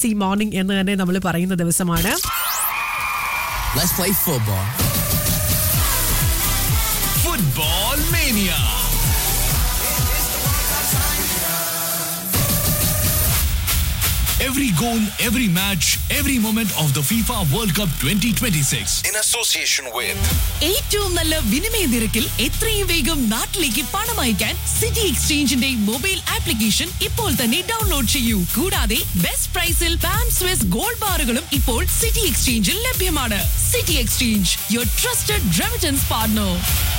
C morning എന്ന് തന്നെ നമ്മൾ പറയുന്ന ദിവസമാണ് Let's play football. Football Mania. Every goal, every match, every moment of the FIFA World Cup 2026. in association with ഏറ്റവും നല്ല വിനിമയ നിരക്കിൽ എത്രയും വേഗം നാട്ടിലേക്ക് പണം അയക്കാൻ സിറ്റി എക്സ്ചേഞ്ചിന്റെ മൊബൈൽ ആപ്ലിക്കേഷൻ ഇപ്പോൾ തന്നെ ഡൗൺലോഡ് ചെയ്യൂ കൂടാതെ ബെസ്റ്റ് പ്രൈസിൽ പാം സ്വിസ് ഗോൾഡ് ബാറുകളും ഇപ്പോൾ സിറ്റി എക്സ്ചേഞ്ചിൽ ലഭ്യമാണ് city exchange your trusted remittance partner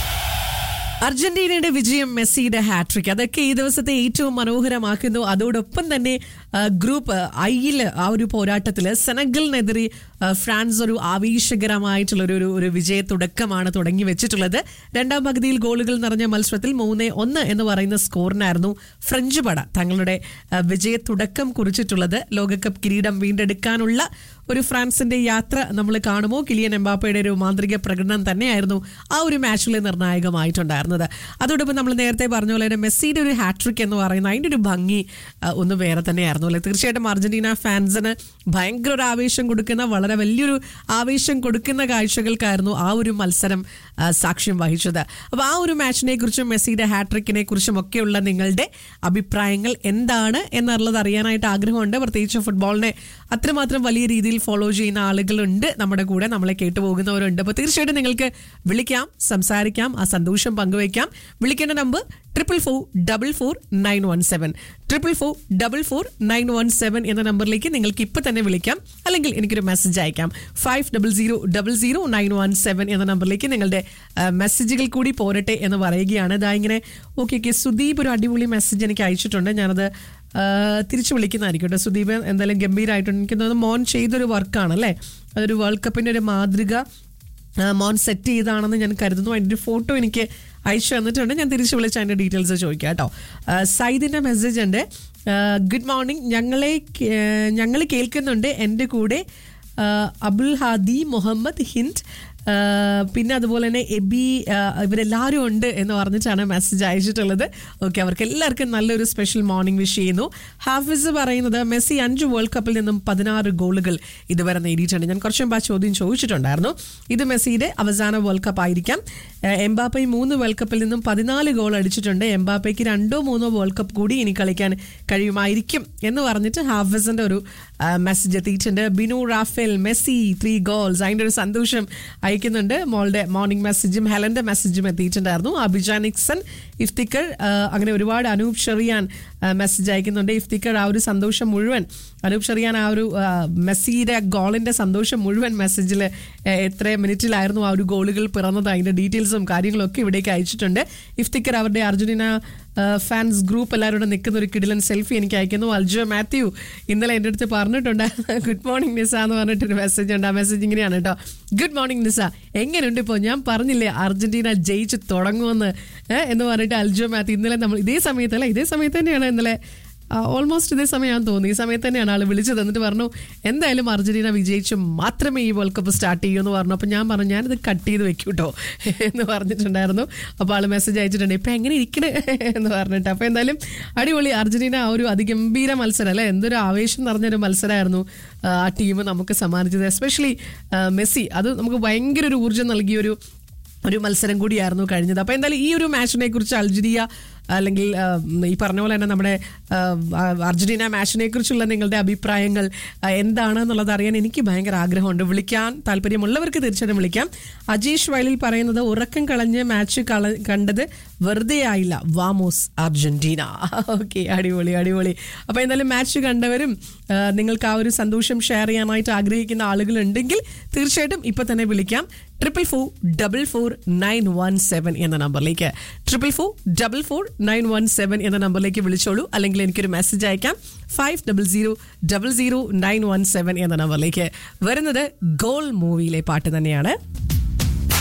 അർജന്റീനയുടെ വിജയം മെസ്സിയുടെ ഹാട്രിക് അതൊക്കെ ഈ ദിവസത്തെ ഏറ്റവും മനോഹരമാക്കുന്നു അതോടൊപ്പം തന്നെ ആ, ഗ്രൂപ്പ് ഐയിൽ ആ ഒരു പോരാട്ടത്തിൽ സെനഗലിനെതിരെ ആ, ഫ്രാൻസ് ഒരു ആവേശകരമായിട്ടുള്ള ഒരു ഒരു വിജയ തുടക്കമാണ് തുടങ്ങി വെച്ചിട്ടുള്ളത് രണ്ടാം പകുതിയിൽ ഗോളുകൾ നിറഞ്ഞ മത്സരത്തിൽ മൂന്ന് ഒന്ന് എന്ന് പറയുന്ന സ്കോറിനായിരുന്നു ഫ്രഞ്ച് പട തങ്ങളുടെ ആ, വിജയ തുടക്കം കുറിച്ചിട്ടുള്ളത് ലോകകപ്പ് കിരീടം വീണ്ടെടുക്കാനുള്ള ഒരു ഫ്രാൻസിന്റെ യാത്ര നമ്മൾ കാണുമോ കിലിയൻ എംബാപ്പയുടെ ഒരു മാന്ത്രിക പ്രകടനം തന്നെയായിരുന്നു ആ ഒരു മാച്ചിൽ നിർണായകമായിട്ടുണ്ടായിരുന്നത് അതോടൊപ്പം നമ്മൾ നേരത്തെ പറഞ്ഞ പോലെ തന്നെ മെസ്സിയുടെ ഒരു ഹാട്രിക് എന്ന് പറയുന്ന അതിൻ്റെ ഒരു ഭംഗി ആ, ഒന്ന് വേറെ തന്നെയായിരുന്നു അല്ലേ തീർച്ചയായിട്ടും അർജന്റീന ഫാൻസിന് ഭയങ്കര ഒരു ആവേശം കൊടുക്കുന്ന വളരെ വലിയൊരു ആവേശം കൊടുക്കുന്ന കാഴ്ചകൾക്കായിരുന്നു ആ ഒരു മത്സരം ആ, സാക്ഷ്യം വഹിച്ചത് അപ്പോൾ ആ ഒരു മാച്ചിനെ കുറിച്ചും മെസ്സിയുടെ ഹാട്രിക്കിനെ കുറിച്ചും ഒക്കെയുള്ള നിങ്ങളുടെ അഭിപ്രായങ്ങൾ എന്താണ് എന്നുള്ളത് അറിയാനായിട്ട് ആഗ്രഹമുണ്ട് പ്രത്യേകിച്ച് ഫുട്ബോളിനെ അത്രമാത്രം വലിയ രീതിയിൽ ഫോളോ ചെയ്യുന്ന ആളുകളുണ്ട് നമ്മുടെ കൂടെ നമ്മളെ കേട്ടുപോകുന്നവരുണ്ട് അപ്പോൾ തീർച്ചയായിട്ടും നിങ്ങൾക്ക് വിളിക്കാം സംസാരിക്കാം ആ സന്തോഷം പങ്കുവയ്ക്കാം വിളിക്കേണ്ട number triple four double four nine one seven triple four double four nine one seven എന്ന നമ്പറിലേക്ക് നിങ്ങൾക്ക് ഇപ്പം തന്നെ വിളിക്കാം അല്ലെങ്കിൽ എനിക്കൊരു മെസ്സേജ് അയക്കാം five double zero double zero nine one seven എന്ന നമ്പറിലേക്ക് നിങ്ങളുടെ ആ, മെസ്സേജുകൾ കൂടി പോരട്ടെ എന്ന് പറയുകയാണ് ഇതാ ഇങ്ങനെ ഓക്കെ ഓക്കെ സുദീപ് ഒരു അടിപൊളി മെസ്സേജ് എനിക്ക് അയച്ചിട്ടുണ്ട് ഞാനത് ആ, തിരിച്ചു വിളിക്കുന്നതായിരിക്കും കേട്ടോ സുദീപ് എന്തായാലും ഗംഭീരമായിട്ടുണ്ട് എനിക്ക് തോന്നുന്നു മോൻ ചെയ്തൊരു വർക്കാണ് അല്ലേ അതൊരു വേൾഡ് കപ്പിൻ്റെ ഒരു മാതൃക ആ, മോൻ സെറ്റ് ചെയ്താണെന്ന് ഞാൻ കരുതുന്നു അതിൻ്റെ ഒരു ഫോട്ടോ എനിക്ക് അയച്ചു തന്നിട്ടുണ്ട് ഞാൻ തിരിച്ചു വിളിച്ച് അതിൻ്റെ ഡീറ്റെയിൽസ് ചോദിക്കാം കേട്ടോ ആ, സൈദിൻ്റെ മെസ്സേജ് ഉണ്ട് ഗുഡ് മോർണിംഗ് ഞങ്ങളെ ഞങ്ങൾ കേൾക്കുന്നുണ്ട് എൻ്റെ കൂടെ ആ, അബുൽ ഹാദി മുഹമ്മദ് ഹിന്ദ് ആ, പിന്നെ അതുപോലെ തന്നെ എബി ആ, ഇവരെല്ലാവരും ഉണ്ട് എന്ന് പറഞ്ഞിട്ടാണ് മെസ്സേജ് അയച്ചിട്ടുള്ളത് ഓക്കെ അവർക്ക് എല്ലാവർക്കും നല്ലൊരു സ്പെഷ്യൽ മോർണിംഗ് വിഷ് ചെയ്യുന്നു ഹാഫിസ് പറയുന്നത് മെസ്സി അഞ്ച് വേൾഡ് കപ്പിൽ നിന്നും പതിനാറ് ഗോളുകൾ ഇതുവരെ നേടിയിട്ടുണ്ട് ഞാൻ കുറച്ച് മുമ്പ് ആ ചോദ്യം ചോദിച്ചിട്ടുണ്ടായിരുന്നു ഇത് മെസ്സിയുടെ അവസാന വേൾഡ് കപ്പ് ആയിരിക്കാം ആ, എംബാപ്പെ മൂന്ന് വേൾഡ് കപ്പിൽ നിന്നും പതിനാല് ഗോൾ അടിച്ചിട്ടുണ്ട് എംബാപ്പയ്ക്ക് രണ്ടോ മൂന്നോ വേൾഡ് കപ്പ് കൂടി ഇനി കളിക്കാൻ കഴിയുമായിരിക്കും എന്ന് പറഞ്ഞിട്ട് ഹാഫിസിന്റെ ഒരു മെസ്സേജ് എത്തിയിട്ടുണ്ട് Binu Raphael Messi three goals അതിൻ്റെ ഒരു സന്തോഷം അയക്കുന്നുണ്ട് മോളുടെ മോർണിംഗ് മെസ്സേജും ഹെലന്റെ മെസ്സേജും എത്തിയിട്ടുണ്ടായിരുന്നു അഭിജാൻ നിക്സൺ ഇഫ്തിക്കർ ആ, അങ്ങനെ ഒരുപാട് അനൂപ് ഷെറിയാൻ മെസ്സേജ് അയക്കുന്നുണ്ട് ഇഫ്തിക്കർ ആ ഒരു സന്തോഷം മുഴുവൻ അനൂപ് ഷെറിയാൻ ആ ഒരു ആ, മെസ്സിയുടെ ഗോളിന്റെ സന്തോഷം മുഴുവൻ മെസ്സേജിൽ എത്ര മിനിറ്റിലായിരുന്നു ആ ഒരു ഗോളുകൾ പിറന്നത് അതിന്റെ ഡീറ്റെയിൽസും കാര്യങ്ങളും ഒക്കെ ഇവിടേക്ക് അയച്ചിട്ടുണ്ട് ഇഫ്തിക്കർ അവരുടെ അർജന്റീന ഫാൻസ് ഗ്രൂപ്പ് എല്ലാവരും നിൽക്കുന്ന ഒരു കിടിലൻ സെൽഫി എനിക്ക് അയക്കുന്നു അൽജോ മാത്യു ഇന്നലെ എൻ്റെ അടുത്ത് പറഞ്ഞിട്ടുണ്ട് ഗുഡ് മോർണിംഗ് നിസ എന്ന് പറഞ്ഞിട്ടൊരു മെസ്സേജ് ഉണ്ട് ആ മെസ്സേജ് ഇങ്ങനെയാണ് കേട്ടോ ഗുഡ് മോർണിംഗ് നിസ എങ്ങനെയുണ്ട് ഇപ്പോൾ ഞാൻ പറഞ്ഞില്ലേ അർജന്റീന ജയിച്ച് തുടങ്ങുമെന്ന് ഏ, എന്ന് പറഞ്ഞിട്ട് അൽജോ മാത്യു ഇന്നലെ നമ്മൾ ഇതേ സമയത്ത് അല്ല ഇതേ സമയത്ത് തന്നെയാണ് ഇന്നലെ ഓൾമോസ്റ്റ് ഇതേ സമയം തോന്നി ഈ സമയത്ത് തന്നെയാണ് ആൾ വിളിച്ചത് എന്നിട്ട് പറഞ്ഞു എന്തായാലും അർജന്റീന വിജയിച്ച് മാത്രമേ ഈ വേൾഡ് കപ്പ് സ്റ്റാർട്ട് ചെയ്യൂ എന്ന് പറഞ്ഞു അപ്പോൾ ഞാൻ പറഞ്ഞു ഞാനിത് കട്ട് ചെയ്ത് വെക്കും കേട്ടോ എന്ന് പറഞ്ഞിട്ടുണ്ടായിരുന്നു അപ്പോൾ ആൾ മെസ്സേജ് അയച്ചിട്ടുണ്ട് ഇപ്പം എങ്ങനെ ഇരിക്കണേ എന്ന് പറഞ്ഞിട്ട് അപ്പോൾ എന്തായാലും അടിപൊളി അർജന്റീന ആ ഒരു അതിഗംഭീര മത്സരം അല്ലേ എന്തൊരു ആവേശം നിറഞ്ഞൊരു മത്സരമായിരുന്നു ആ, ആ ടീം നമുക്ക് സമ്മാനിച്ചത് എസ്പെഷ്യലി മെസ്സി അത് നമുക്ക് ഭയങ്കര ഒരു ഊർജ്ജം നൽകിയൊരു ഒരു മത്സരം കൂടിയായിരുന്നു കഴിഞ്ഞത് അപ്പോൾ എന്തായാലും ഈ ഒരു മാച്ചിനെ കുറിച്ച് അൾജീരിയ അല്ലെങ്കിൽ ആ, ഈ പറഞ്ഞ പോലെ തന്നെ നമ്മുടെ ആ, അർജന്റീന മാച്ചിനെ കുറിച്ചുള്ള നിങ്ങളുടെ അഭിപ്രായങ്ങൾ ആ, എന്താണെന്നുള്ളത് അറിയാൻ എനിക്ക് ഭയങ്കര ആഗ്രഹമുണ്ട് വിളിക്കാൻ താല്പര്യമുള്ളവർക്ക് തീർച്ചയായിട്ടും വിളിക്കാം അജീഷ് വയലിൽ പറയുന്നത് ഉറക്കം കളഞ്ഞ് മാച്ച് കള കണ്ടത് വെറുതെ ആയില്ല വാമോസ് അർജന്റീന ഓക്കെ അടിപൊളി അടിപൊളി അപ്പോൾ എന്തായാലും മാച്ച് കണ്ടവരും ആ, നിങ്ങൾക്ക് ആ ഒരു സന്തോഷം ഷെയർ ചെയ്യാനായിട്ട് ആഗ്രഹിക്കുന്ന ആളുകളുണ്ടെങ്കിൽ തീർച്ചയായിട്ടും ഇപ്പൊ തന്നെ വിളിക്കാം triple four double four nine one seven എന്ന നമ്പറിലേക്ക് triple four double four nine one seven എന്ന നമ്പറിലേക്ക് വിളിച്ചോളൂ അല്ലെങ്കിൽ എനിക്കൊരു മെസ്സേജ് അയക്കാം five double zero double zero nine one seven എന്ന നമ്പറിലേക്ക് വരുന്നത് ഗോൾ മൂവിയിലെ പാട്ട് തന്നെയാണ്